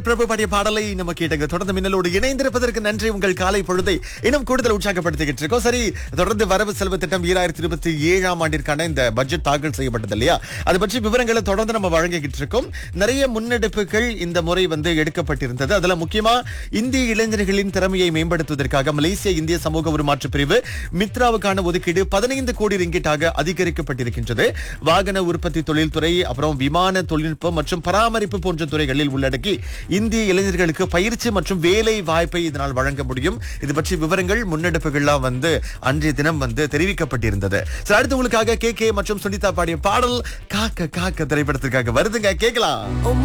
பிரபு பாடிய பாடலை நம்ம கேட்டங்க தொடர்ந்து மின்னலோடு இணைந்திருப்பதற்கு நன்றி உங்கள் காலை பொழுதை இன்னும் கூடுதல் உற்சாகப்படுத்திக்கிட்டு இருக்கோம் சரி தொடர்ந்து வரவு செலவு திட்டம் ஈராயிரத்தி இருபத்தி ஏழாம் ஆண்டிற்கான இந்த பட்ஜெட் தாக்கல் செய்யப்பட்டது இல்லையா அது பற்றி விவரங்களை தொடர்ந்து நம்ம வழங்கிக்கிட்டு இருக்கோம் நிறைய முன்னெடுப்புகள் இந்த முறை வந்து எடுக்கப்பட்டிருந்தது அதுல முக்கியமா இந்திய இளைஞர்களின் திறமையை மேம்படுத்துவதற்காக மலேசிய இந்திய சமூக உருமாற்று பிரிவு மித்ராவுக்கான ஒதுக்கீடு பதினைந்து கோடி ரிங்கிட்டாக அதிகரிக்கப்பட்டிருக்கின்றது வாகன உற்பத்தி தொழில்துறை அப்புறம் விமான தொழில்நுட்பம் மற்றும் பராமரிப்பு போன்ற துறைகளில் உள்ளடக்கி இந்திய இளைஞர்களுக்கு பயிற்சி மற்றும் வேலை வாய்ப்பை இதனால் வழங்க முடியும் இது பற்றி விவரங்கள் முன்னெடுப்புகள்லாம் வந்து அன்றைய தினம் வந்து தெரிவிக்கப்பட்டிருந்தது சரி, அடுத்து உங்களுக்காக கே கே மற்றும் சுனிதா பாடிய பாடல் காக்க காக்க திரைப்படத்திற்காக வருதுங்க கேட்கலாம்